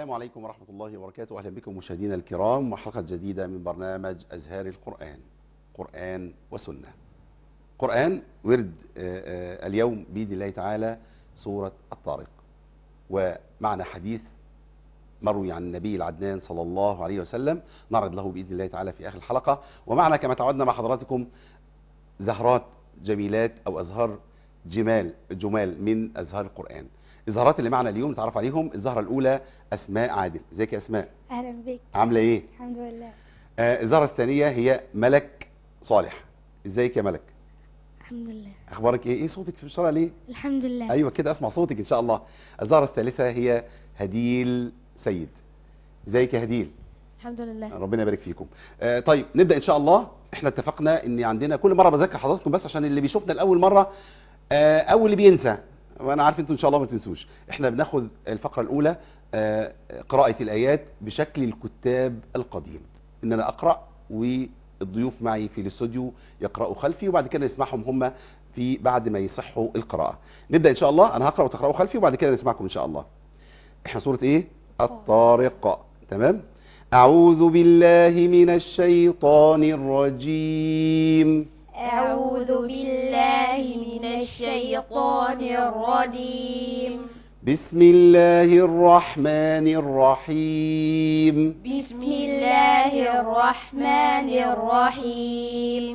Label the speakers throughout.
Speaker 1: السلام عليكم ورحمة الله وبركاته أهلا بكم مشاهدينا الكرام وحلقة جديدة من برنامج أزهار القرآن قرآن وسنة قرآن ورد آه، آه، اليوم بإذن الله تعالى سورة الطارق ومعنا حديث مروي عن النبي العدنان صلى الله عليه وسلم نعرض له بإذن الله تعالى في آخر الحلقة ومعنا كما تعودنا مع حضراتكم زهرات جميلات أو أزهار جمال جمال من أزهار القرآن الزهرات اللي معنا اليوم نتعرف عليهم الزهرة الأولى أسماء عادل ازيك يا أسماء
Speaker 2: اهلا بك
Speaker 1: عاملة إيه
Speaker 2: الحمد لله
Speaker 1: آه الزهرة الثانية هي ملك صالح ازيك يا ملك
Speaker 2: الحمد لله
Speaker 1: أخبارك إيه إيه صوتك في الشارع ليه
Speaker 2: الحمد لله
Speaker 1: أيوة كده أسمع صوتك إن شاء الله الزهرة الثالثة هي هديل سيد ازيك يا هديل
Speaker 2: الحمد لله
Speaker 1: ربنا يبارك فيكم آه طيب نبدا ان شاء الله احنا اتفقنا ان عندنا كل مره بذكر حضراتكم بس عشان اللي بيشوفنا لاول مره آه او اللي بينسى وانا عارف انتوا ان شاء الله ما تنسوش احنا بناخد الفقره الاولى آه قراءه الايات بشكل الكتاب القديم ان انا اقرا والضيوف معي في الاستوديو يقراوا خلفي وبعد كده نسمعهم هم في بعد ما يصحوا القراءه نبدا ان شاء الله انا هقرا وتقراوا خلفي وبعد كده نسمعكم ان شاء الله احنا سوره ايه الطارق تمام أعوذ بالله من الشيطان الرجيم
Speaker 3: أعوذ بالله من الشيطان الرجيم
Speaker 1: بسم الله الرحمن الرحيم
Speaker 3: بسم الله الرحمن الرحيم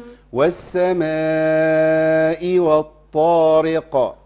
Speaker 1: والسماء والطارق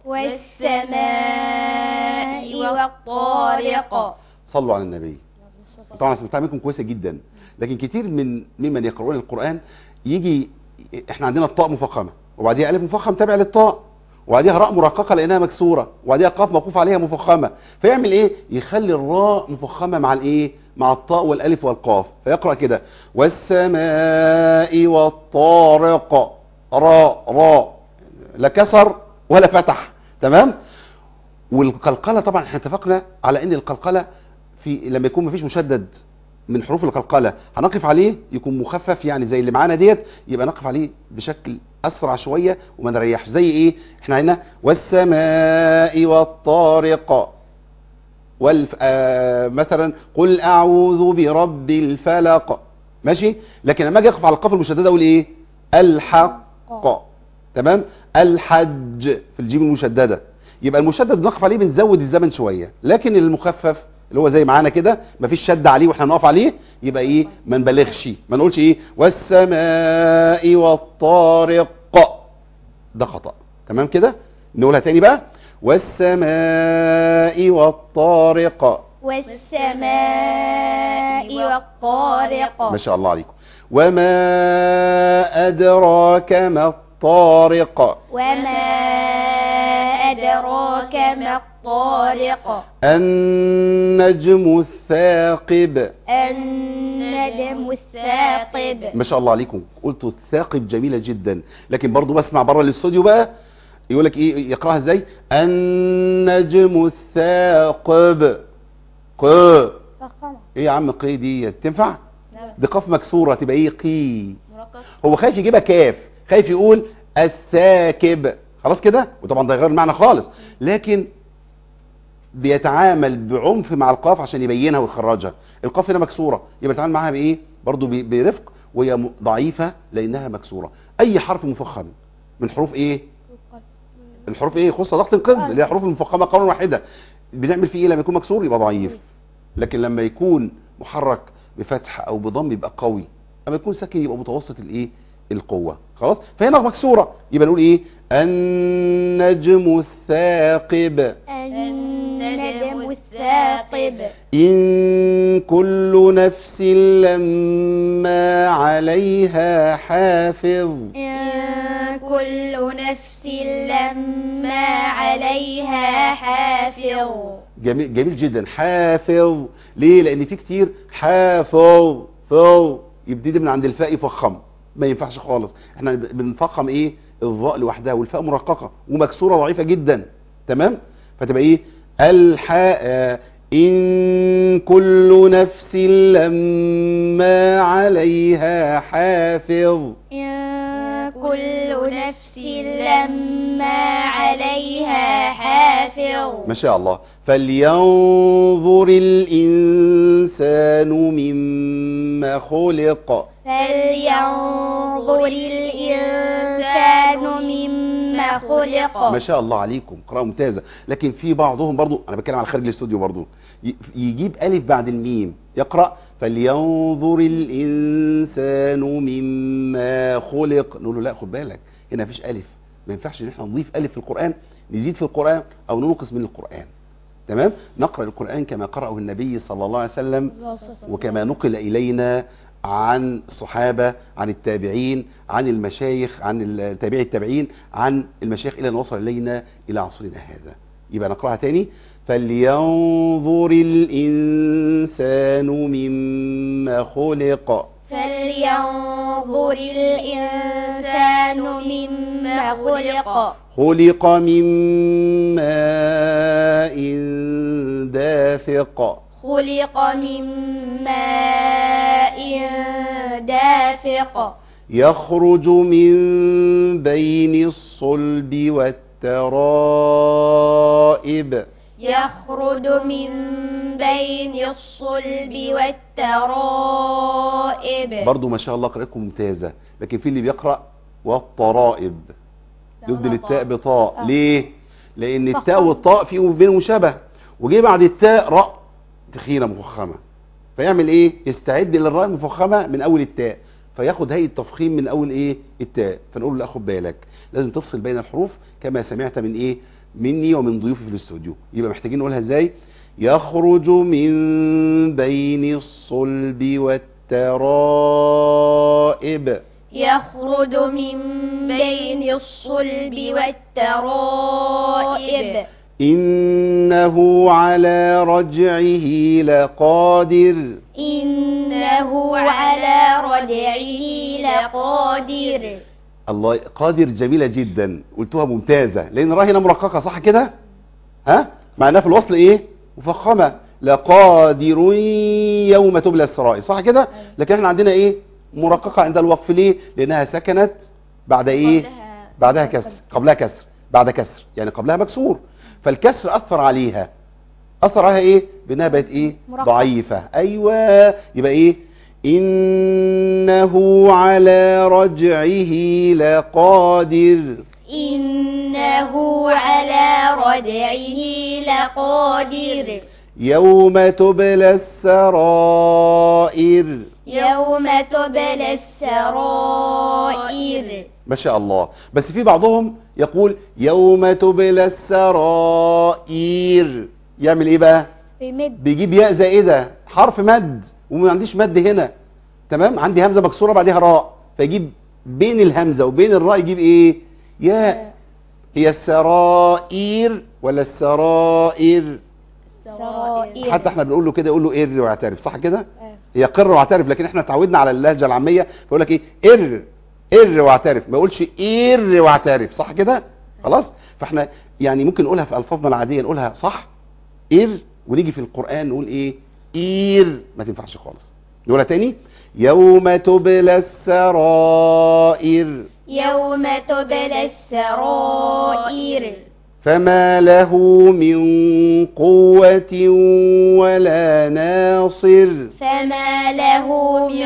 Speaker 3: والسماء والطارق
Speaker 1: صلوا على النبي طبعا سمعتها منكم كويسه جدا لكن كتير من ممن يقرؤون القران يجي احنا عندنا الطاء مفخمه وبعديها الف مفخم تابع للطاء وبعديها راء مرققه لانها مكسوره وبعديها قاف موقوف عليها مفخمه فيعمل ايه يخلي الراء مفخمه مع الايه مع الطاء والالف والقاف فيقرا كده والسماء والطارق راء راء لا كسر ولا فتح تمام والقلقله طبعا احنا اتفقنا على ان القلقله في لما يكون مفيش مشدد من حروف القلقله هنقف عليه يكون مخفف يعني زي اللي معانا ديت يبقى نقف عليه بشكل اسرع شويه وما نريحش زي ايه احنا هنا والسماء والطارق والف... آه مثلا قل اعوذ برب الفلق ماشي لكن لما اجي اقف على القاف المشدده اقول ايه الحق تمام الحج في الجيم المشدده يبقى المشدد نقف عليه بنزود الزمن شويه لكن المخفف اللي هو زي معانا كده مفيش شد عليه واحنا نقف عليه يبقى ايه ما نبالغش ما نقولش ايه والسماء والطارق ده خطا تمام كده نقولها تاني بقى والسماء والطارق
Speaker 3: والسماء والطارق
Speaker 1: ما شاء الله عليكم وما أدراك ما الطارق
Speaker 3: وما أدراك ما الطارق
Speaker 1: النجم الثاقب
Speaker 3: النجم الثاقب
Speaker 1: ما شاء الله عليكم قلتوا الثاقب جميلة جدا لكن برضو بسمع بره الاستوديو بقى يقول لك ايه يقراها ازاي النجم الثاقب ق
Speaker 2: فخمة
Speaker 1: ايه يا عم قي دي تنفع دي قاف مكسوره تبقى ايه قي
Speaker 3: مرقق
Speaker 1: هو خايف يجيبها كاف خايف يقول الثاكب خلاص كده وطبعا ده غير المعنى خالص لكن بيتعامل بعنف مع القاف عشان يبينها ويخرجها القاف هنا مكسوره يبقى يتعامل معاها بايه برضو ب- برفق وهي م- ضعيفه لانها مكسوره اي حرف مفخم من حروف ايه الحروف ايه خص ضغط القلب اللي هي حروف المفخمه قولا واحده بنعمل فيه ايه لما يكون مكسور يبقى ضعيف لكن لما يكون محرك بفتح او بضم يبقى قوي اما يكون ساكن يبقى متوسط الايه القوه خلاص فهنا مكسوره يبقى نقول ايه النجم الثاقب
Speaker 3: النجم الثاقب
Speaker 1: ان كل نفس لما عليها حافظ
Speaker 3: إن كل نفس لما عليها حافظ
Speaker 1: جميل, جميل جدا حافظ ليه لان في كتير حافظ فو يبتدي من عند الفاء يفخم ما ينفعش خالص احنا بنفخم ايه الظاء لوحدها والفاء مرققه ومكسوره ضعيفه جدا تمام فتبقى ايه الحاء آه، ان كل نفس لما عليها حافظ
Speaker 3: إن كل نفس لما عليها حافظ حافظ
Speaker 1: ما شاء الله فلينظر الإنسان مما خلق
Speaker 3: فلينظر الإنسان مما خلق
Speaker 1: ما شاء الله عليكم قراءة ممتازة لكن في بعضهم برضو أنا بتكلم على خارج الاستوديو برضو ي- يجيب ألف بعد الميم يقرأ فلينظر الإنسان مما خلق نقول له لا خد بالك هنا مفيش ألف ما ينفعش ان احنا نضيف ألف في القرآن نزيد في القرآن أو ننقص من القرآن تمام نقرأ القرآن كما قرأه النبي صلى الله عليه وسلم وكما نقل إلينا عن الصحابة عن التابعين عن المشايخ عن التابعي التابعين عن المشايخ إلى أن وصل إلينا إلى عصرنا هذا يبقى نقرأها تاني فلينظر الإنسان مما خلق
Speaker 3: فلينظر الإنسان مما خلق
Speaker 1: خلق من ماء دافق
Speaker 3: خلق من ماء دافق
Speaker 1: يخرج من بين الصلب والترائب
Speaker 3: يخرج من بين الصلب والترائب
Speaker 1: برضو ما شاء الله قراءتكم ممتازة لكن في اللي بيقرأ والطرائب يبدل التاء بطاء ليه لان التاء والطاء فيهم بينهم شبه وجي بعد التاء راء تخينه مفخمه فيعمل ايه يستعد للراء المفخمه من اول التاء فياخد هيئه تفخيم من اول ايه التاء فنقول له لا خد بالك لازم تفصل بين الحروف كما سمعت من ايه مني ومن ضيوفي في الاستوديو يبقى محتاجين نقولها ازاي يخرج من بين الصلب والترائب
Speaker 3: يخرج من بين الصلب والترائب
Speaker 1: إنه على رجعه لقادر
Speaker 3: إنه على رجعه لقادر
Speaker 1: الله قادر جميلة جدا قلتوها ممتازة لأن الراء هنا مرققة صح كده ها معناها في الوصل إيه مفخمة لقادر يوم تبلى السرائر صح كده لكن احنا عندنا إيه مرققة عند الوقف ليه لأنها سكنت بعد إيه
Speaker 3: قبلها-
Speaker 1: بعدها كسر قبلها كسر بعد كسر يعني قبلها مكسور فالكسر أثر عليها أثر عليها إيه بأنها بقت إيه
Speaker 2: مرققة.
Speaker 1: ضعيفة أيوة يبقى إيه إنه على رجعه لقادر
Speaker 3: إنه على رجعه لقادر
Speaker 1: يوم تبلى السرائر
Speaker 3: يوم تبلى السرائر
Speaker 1: ما شاء الله بس في بعضهم يقول يوم تبلى السرائر يعمل ايه بقى
Speaker 2: بيمد
Speaker 1: بيجيب ياء زائده حرف مد وما عنديش مد هنا تمام عندي همزه مكسوره بعدها راء فيجيب بين الهمزه وبين الراء يجيب ايه ياء هي السرائر ولا السرائر
Speaker 2: سرائر.
Speaker 1: حتى احنا بنقول له كده يقول له ار واعترف صح كده
Speaker 2: آه.
Speaker 1: هي قر واعترف لكن احنا اتعودنا على اللهجه العاميه فيقول لك ايه ار ار واعترف ما يقولش ار واعترف صح كده خلاص فاحنا يعني ممكن نقولها في الفاظنا العاديه نقولها صح ار ونيجي في القران نقول ايه اير ما تنفعش خالص نقولها تاني يوم تبلى السرائر
Speaker 3: يوم تبلى السرائر
Speaker 1: فما له من قوة ولا ناصر
Speaker 3: فما له من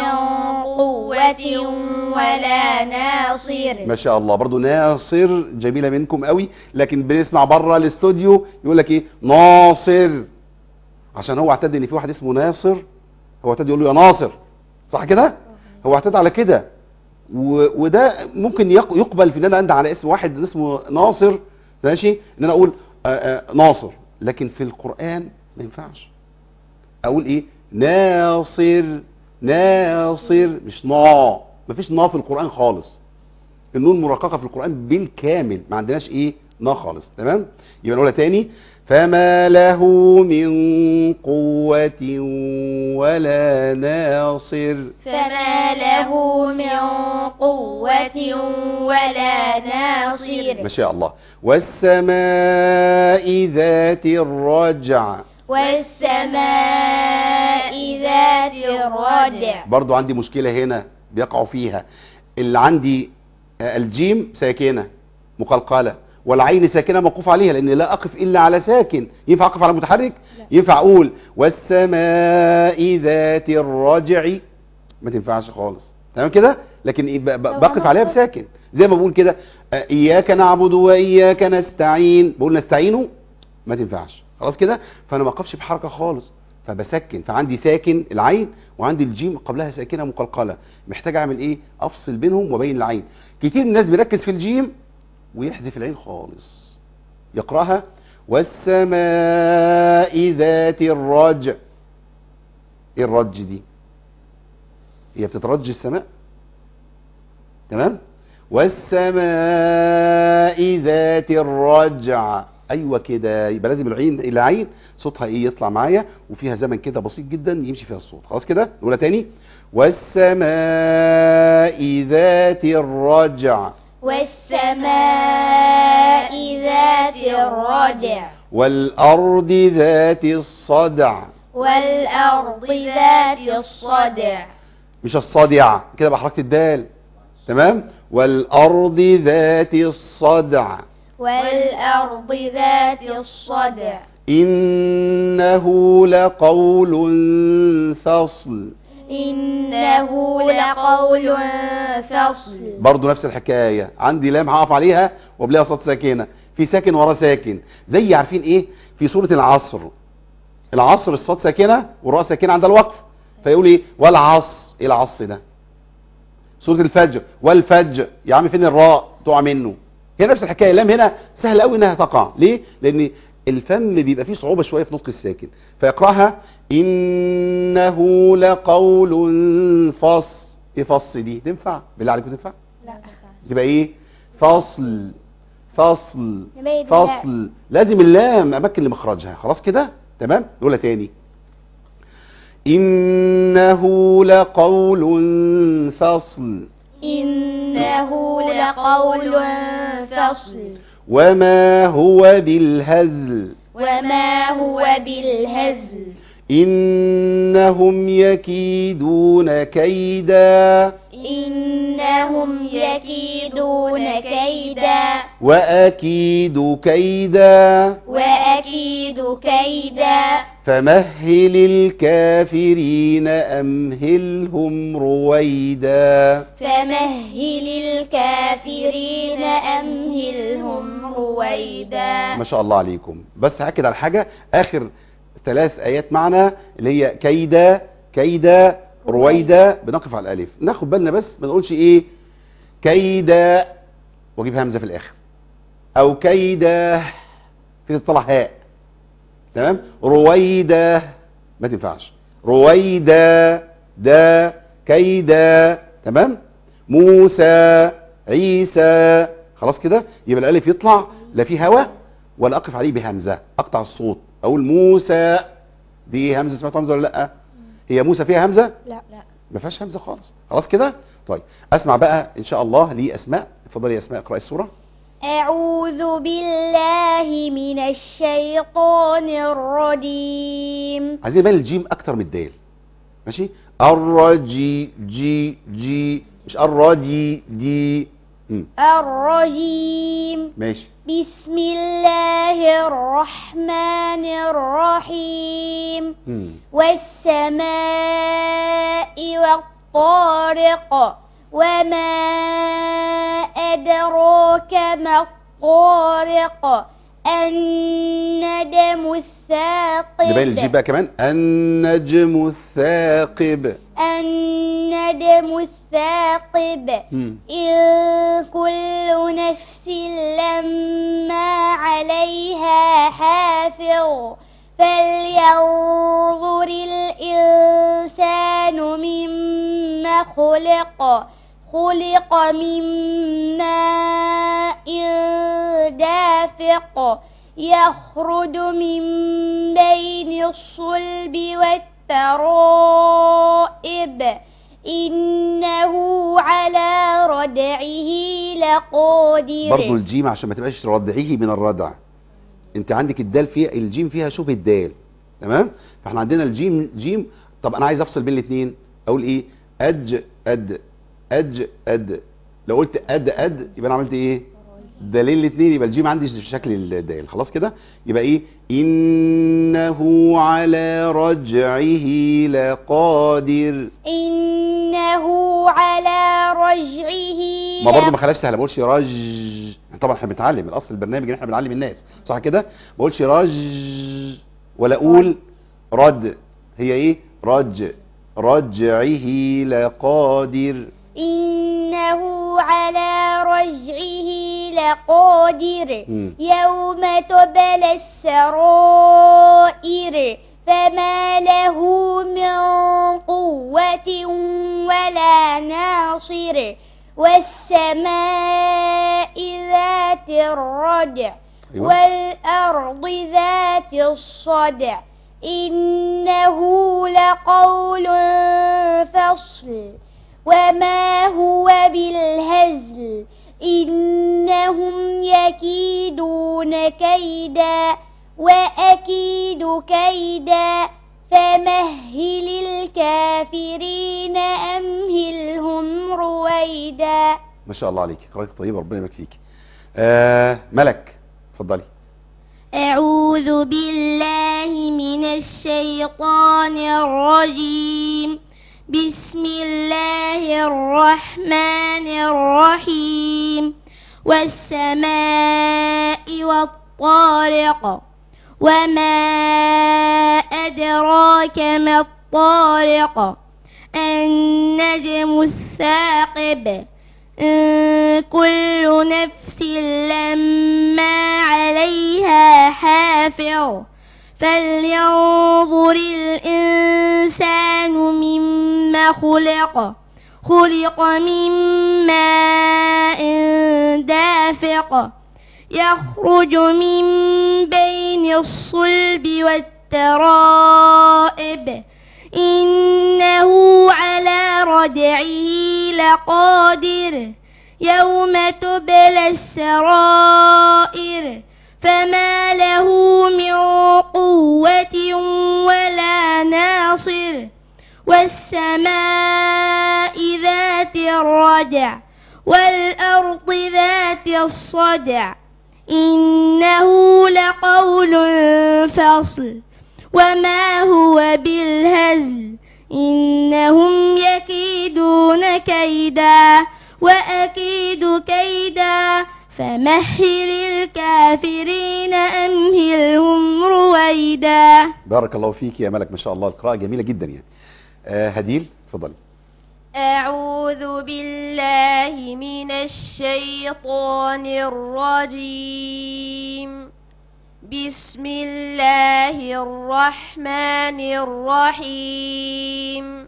Speaker 3: قوة ولا ناصر
Speaker 1: ما شاء الله برضو ناصر جميلة منكم قوي لكن بنسمع بره الاستوديو يقول لك ايه ناصر عشان هو اعتاد ان في واحد اسمه ناصر هو اعتاد يقول له يا ناصر صح كده هو اعتاد على كده و... وده ممكن يق... يقبل في ان انا انده على اسم واحد اسمه ناصر ماشي ان انا اقول آآ آآ ناصر لكن في القرآن ما ينفعش اقول ايه ناصر ناصر مش نا مفيش نا في القرآن خالص النون مرققة في القرآن بالكامل ما عندناش ايه نا خالص تمام يبقى نقولها تاني فما له من قوة ولا ناصر
Speaker 3: فما له من قوة ولا ناصر
Speaker 1: ما شاء الله والسماء ذات الرجع
Speaker 3: والسماء ذات الرجع
Speaker 1: برضو عندي مشكلة هنا بيقعوا فيها اللي عندي آه، الجيم ساكنة مقلقلة والعين ساكنه موقوف عليها لان لا اقف الا على ساكن ينفع اقف على متحرك ينفع اقول والسماء ذات الرجع ما تنفعش خالص تمام كده لكن إيه ب- ب-
Speaker 2: لو
Speaker 1: بقف
Speaker 2: أنا
Speaker 1: عليها
Speaker 2: صرت-
Speaker 1: بساكن زي ما بقول كده آه، اياك نعبد واياك نستعين بقول نستعينه ما تنفعش خلاص كده فانا ما اقفش بحركه خالص فبسكن فعندي ساكن العين وعندي الجيم قبلها ساكنه مقلقله محتاج اعمل ايه افصل بينهم وبين العين كتير من الناس بيركز في الجيم ويحذف العين خالص يقراها والسماء ذات الرجع ايه الرج دي هي بتترج السماء تمام والسماء ذات الرجع ايوه كده يبقى لازم العين العين صوتها ايه يطلع معايا وفيها زمن كده بسيط جدا يمشي فيها الصوت خلاص كده نقولها تاني والسماء ذات الرجع
Speaker 3: والسماء ذات الردع
Speaker 1: والارض ذات الصدع
Speaker 3: والأرض ذات الصدع
Speaker 1: مش الصدع كده بحركة الدال تمام والارض ذات الصدع
Speaker 3: والأرض ذات الصدع
Speaker 1: انه لقول فصل
Speaker 3: إنه لقول فصل
Speaker 1: برضو نفس الحكاية عندي لام هقف عليها وقبلها صوت ساكنة في ساكن ورا ساكن زي عارفين ايه في سورة العصر العصر الصوت ساكنة والراء ساكنة عند الوقف فيقول ايه والعصر ايه العصر ده سورة الفجر والفجر يا عم فين الراء تقع منه هي نفس الحكاية اللام هنا سهل قوي انها تقع ليه لان الفم بيبقى فيه صعوبة شوية في نطق الساكن فيقرأها إنه لقول فص ايه فص دي تنفع بالله عليكم تنفع
Speaker 2: لا
Speaker 1: تبقى ايه فصل فصل
Speaker 2: نبين
Speaker 1: فصل لازم اللام اماكن لمخرجها خلاص كده تمام نقولها تاني انه لقول فصل
Speaker 3: إنه لقول فصل
Speaker 1: وما هو بالهزل
Speaker 3: وما هو بالهزل
Speaker 1: انهم يكيدون كيدا
Speaker 3: إنهم يكيدون كيدا
Speaker 1: واكيد كيدا
Speaker 3: وأكيد كيدا
Speaker 1: فمهل الكافرين امهلهم رويدا
Speaker 3: فمهل الكافرين أمهلهم رويدا
Speaker 1: ما شاء الله عليكم بس هاكد على حاجه اخر ثلاث ايات معنا اللي هي كيدا كيدا رويدا بنقف على الالف ناخد بالنا بس ما نقولش ايه كيدا واجيب همزه في الاخر او كيدا في تطلع هاء تمام رويدا ما تنفعش رويدا دا كيدا تمام موسى عيسى خلاص كده يبقى الالف يطلع لا فيه هواء ولا اقف عليه بهمزه اقطع الصوت اقول موسى دي همزه سمعت همزه ولا لا هي موسى فيها همزه
Speaker 2: لا لا
Speaker 1: ما فيهاش همزه خالص خلاص كده طيب اسمع بقى ان شاء الله لي اسماء اتفضلي يا اسماء اقراي السوره
Speaker 2: أعوذ بالله من الشيطان الرجيم
Speaker 1: عايزين يبان الجيم اكتر من الدال ماشي الرجي جي جي مش الرجي دي مم.
Speaker 2: الرجيم
Speaker 1: ماشي
Speaker 2: بسم الله الرحمن الرحيم
Speaker 1: مم.
Speaker 2: والسماء والطارق وما أدراك ما الطارق الندم الثاقب
Speaker 1: نبين الجيم بقى كمان النجم الثاقب
Speaker 2: الندم الثاقب
Speaker 1: مم.
Speaker 2: إن كل نفس لما عليها حافظ فلينظر الإنسان مما خلق خلق من ماء دافق يخرج من بين الصلب والترائب إنه على ردعه لقادر
Speaker 1: برضو الجيم عشان ما تبقاش ردعيه من الردع انت عندك الدال فيها الجيم فيها شبه الدال تمام فاحنا عندنا الجيم جيم طب انا عايز افصل بين الاثنين اقول ايه اج اد اج اد لو قلت اد اد يبقى انا عملت ايه دالين الاثنين يبقى الجيم عندي في شكل الدال خلاص كده يبقى ايه انه على رجعه لقادر
Speaker 2: إنه على رجعه
Speaker 1: ما برضه ما خلاش سهله ما بقولش رج طبعا احنا بنتعلم الاصل البرنامج ان احنا بنعلم الناس صح كده ما بقولش رج ولا اقول رد هي ايه رج رجعه لقادر
Speaker 2: إنه على رجعه لقادر
Speaker 1: مم.
Speaker 2: يوم تبلى السرائر فما له من قوة ولا ناصر والسماء ذات الرجع
Speaker 1: أيوة.
Speaker 2: والأرض ذات الصدع إنه لقول فصل وما هو بالهزل إنهم يكيدون كيدا وأكيد كيدا فمهل الكافرين أمهلهم رويدا
Speaker 1: ما شاء الله عليك قراءتك طيبه ربنا يبارك فيك آه ملك اتفضلي
Speaker 3: أعوذ بالله من الشيطان الرجيم بسم الله الرحمن الرحيم والسماء والطارق وما أدراك ما الطارق النجم الثاقب إن كل نفس لما عليها حافظ فلينظر الإنسان مما خلق خلق من ماء دافق يخرج من بين الصلب والترائب إنه على رجعه لقادر يوم تبلى السرائر فما له من قوة ولا ناصر والسماء ذات الرجع والأرض ذات الصدع إنه لقول فصل وما هو بالهزل إنهم يكيدون كيدا وأكيد كيدا فمهل الكافرين أمهلهم رويدا
Speaker 1: بارك الله فيك يا ملك ما شاء الله القراءه جميله جدا يعني آه هديل اتفضلي
Speaker 3: أعوذ بالله من الشيطان الرجيم بسم الله الرحمن الرحيم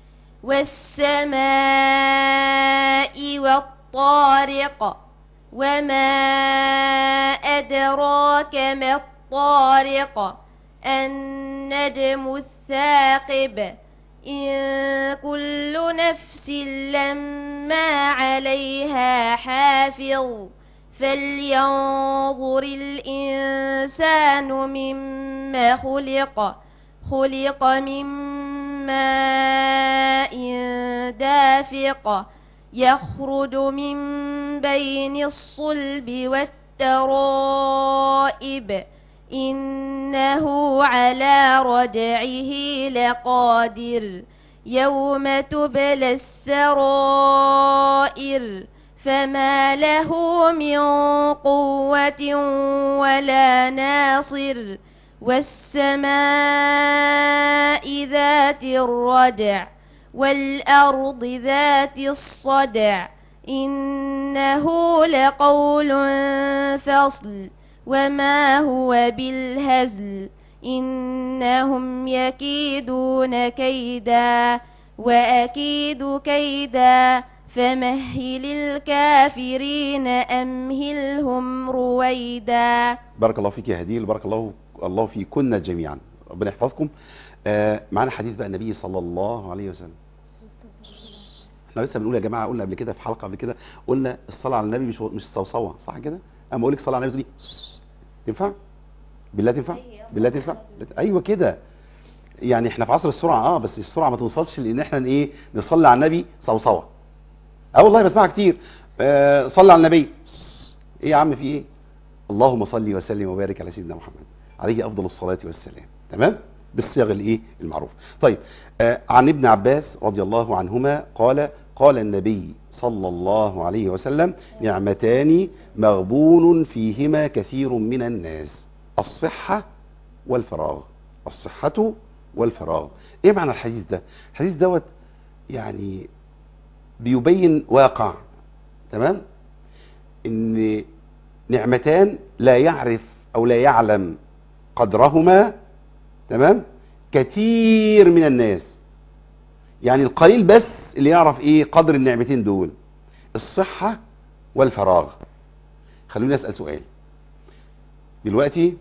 Speaker 3: والسماء والطارق وما أدراك ما الطارق النجم الثاقب إن كل نفس لما عليها حافظ فلينظر الإنسان مما خلق خلق من ماء دافق يخرج من بين الصلب والترائب إنه على رجعه لقادر يوم تبلى السرائر فما له من قوة ولا ناصر والسماء ذات الرجع والأرض ذات الصدع إنه لقول فصل وما هو بالهزل إنهم يكيدون كيدا وأكيد كيدا فمهل الكافرين أمهلهم رويدا
Speaker 1: بارك الله فيك يا هديل بارك الله الله فيكن جميعا ربنا يحفظكم آه معانا حديث بقى النبي صلى الله عليه وسلم احنا لسه بنقول يا جماعه قلنا قبل كده في حلقه قبل كده قلنا الصلاه على النبي مش مش صوصوه صح كده اما اقول لك صلاه على النبي تقولي تنفع بالله تنفع بالله تنفع ايوه كده يعني احنا في عصر السرعه اه بس السرعه ما توصلش لان احنا ايه نصلي على النبي صوصوه اه والله بسمعها كتير آه صلي على النبي ايه يا عم في ايه اللهم صل وسلم وبارك على سيدنا محمد عليه افضل الصلاه والسلام تمام بالصيغ الايه المعروف طيب آه عن ابن عباس رضي الله عنهما قال قال النبي صلى الله عليه وسلم نعمتان مغبون فيهما كثير من الناس الصحة والفراغ الصحة والفراغ ايه معنى الحديث ده الحديث دوت يعني بيبين واقع تمام ان نعمتان لا يعرف او لا يعلم قدرهما تمام كثير من الناس يعني القليل بس اللي يعرف ايه قدر النعمتين دول الصحة والفراغ خلوني اسأل سؤال دلوقتي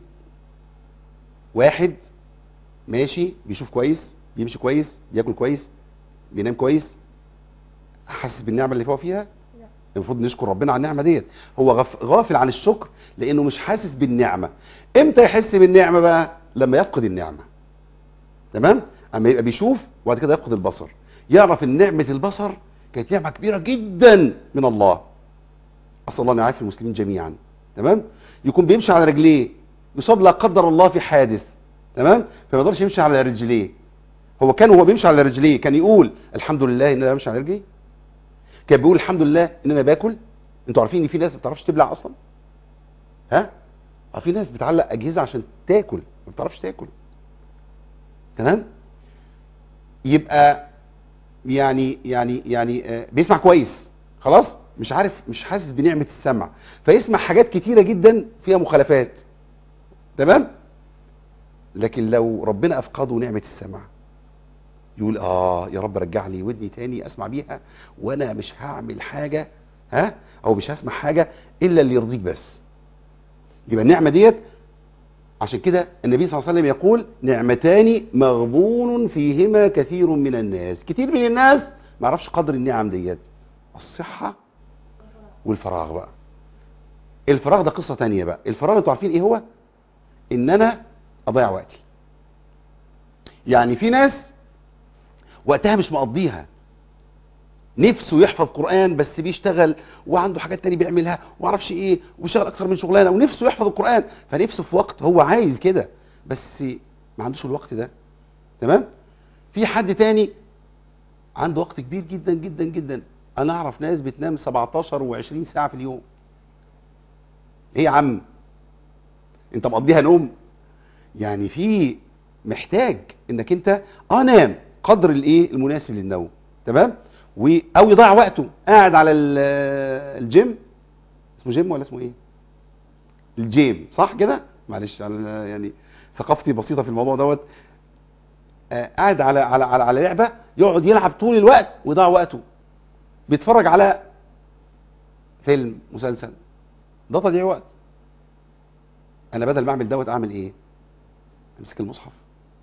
Speaker 1: واحد ماشي بيشوف كويس بيمشي كويس بياكل كويس بينام كويس حاسس بالنعمة اللي هو فيها
Speaker 2: لا.
Speaker 1: المفروض نشكر ربنا على النعمة ديت هو غف... غافل عن الشكر لانه مش حاسس بالنعمة امتى يحس بالنعمة بقى لما يفقد النعمة تمام اما يبقى بيشوف وبعد كده يفقد البصر يعرف ان نعمة البصر كانت نعمة كبيرة جدا من الله اسال الله ان يعافي المسلمين جميعا تمام يكون بيمشي على رجليه يصاب لا قدر الله في حادث تمام فما يقدرش يمشي على رجليه هو كان وهو بيمشي على رجليه كان يقول الحمد لله ان انا بمشي على رجلي كان بيقول الحمد لله ان انا باكل انتوا عارفين ان في ناس ما بتعرفش تبلع اصلا ها اه في ناس بتعلق اجهزه عشان تاكل ما بتعرفش تاكل تمام يبقى يعني يعني يعني آه، بيسمع كويس خلاص مش عارف مش حاسس بنعمه السمع فيسمع حاجات كتيره جدا فيها مخالفات تمام لكن لو ربنا افقده نعمه السمع يقول اه يا رب رجع لي ودني تاني اسمع بيها وانا مش هعمل حاجه ها او مش هسمع حاجه الا اللي يرضيك بس يبقى النعمه ديت عشان كده النبي صلى الله عليه وسلم يقول نعمتان مغبون فيهما كثير من الناس كتير من الناس ما يعرفش قدر النعم ديت الصحه والفراغ بقى الفراغ ده قصه تانية بقى الفراغ انتوا عارفين ايه هو ان انا اضيع وقتي يعني في ناس وقتها مش مقضيها نفسه يحفظ قرآن بس بيشتغل وعنده حاجات تانية بيعملها ومعرفش ايه وبيشتغل اكتر من شغلانه ونفسه يحفظ القرآن فنفسه في وقت هو عايز كده بس ما عندوش الوقت ده تمام في حد تاني عنده وقت كبير جدا جدا جدا انا اعرف ناس بتنام 17 و20 ساعه في اليوم ايه يا عم انت مقضيها نوم يعني في محتاج انك انت اه نام قدر الايه المناسب للنوم تمام و او يضيع وقته قاعد على ال- الجيم اسمه جيم ولا اسمه ايه الجيم صح كده معلش انا يعني ثقافتي بسيطه في الموضوع دوت آه، قاعد على على على, على لعبه يقعد يلعب طول الوقت ويضيع وقته بيتفرج على فيلم مسلسل ده تضييع وقت انا بدل ما اعمل دوت اعمل ايه امسك المصحف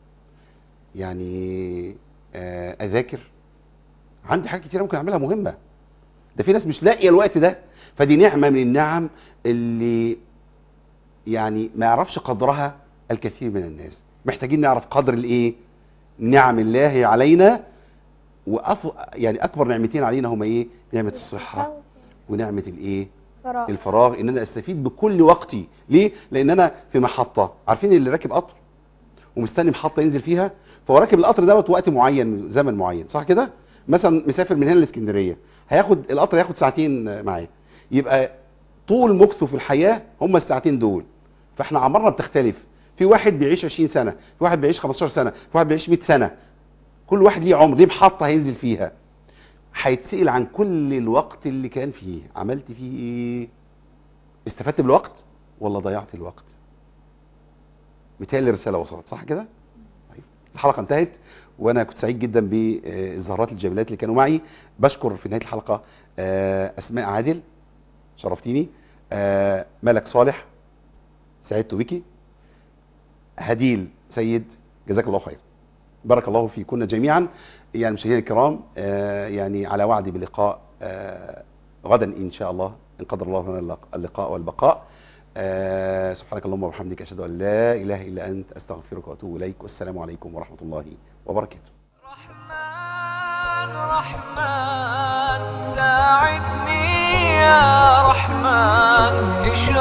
Speaker 1: يعني آه، اذاكر عندي حاجات كتير ممكن اعملها مهمه ده في ناس مش لاقيه الوقت ده فدي نعمه من النعم اللي يعني ما يعرفش قدرها الكثير من الناس محتاجين نعرف قدر الايه نعم الله علينا وأف... يعني اكبر نعمتين علينا هما ايه نعمه الصحه ونعمه الايه
Speaker 2: فراغ
Speaker 1: الفراغ ان انا استفيد بكل وقتي ليه لان انا في محطه عارفين اللي راكب قطر ومستني محطه ينزل فيها فهو راكب القطر دوت وقت معين زمن معين صح كده مثلا مسافر من هنا لاسكندريه هياخد القطر هياخد ساعتين معاه يبقى طول مكثه في الحياه هم الساعتين دول فاحنا اعمارنا بتختلف في واحد بيعيش 20 سنه في واحد بيعيش 15 سنه في واحد بيعيش 100 سنه كل واحد ليه عمر ليه محطه هينزل فيها هيتسأل عن كل الوقت اللي كان فيه عملت فيه ايه استفدت بالوقت ولا ضيعت الوقت متهيألي الرسالة وصلت صح كده طيب الحلقة انتهت وانا كنت سعيد جدا بالزهرات الجميلات اللي كانوا معي بشكر في نهاية الحلقة آه، اسماء عادل شرفتيني آه، ملك صالح سعدت بك هديل سيد جزاك الله خير بارك الله فيكن جميعا يعني مشاهدينا الكرام آه، يعني على وعد بلقاء آه، غدا ان شاء الله ان قدر الله لنا اللق- اللقاء والبقاء آه، سبحانك اللهم وبحمدك اشهد ان لا اله الا انت استغفرك واتوب اليك والسلام عليكم ورحمه الله وبركاته
Speaker 4: رحمن رحمن ساعدني يا رحمن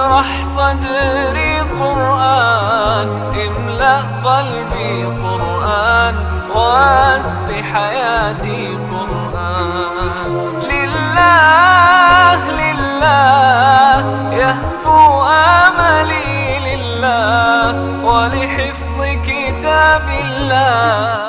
Speaker 4: اشرح صدري قرآن املأ قلبي قرآن واسق حياتي قرآن لله لله يهفو آملي لله ولحفظ كتاب الله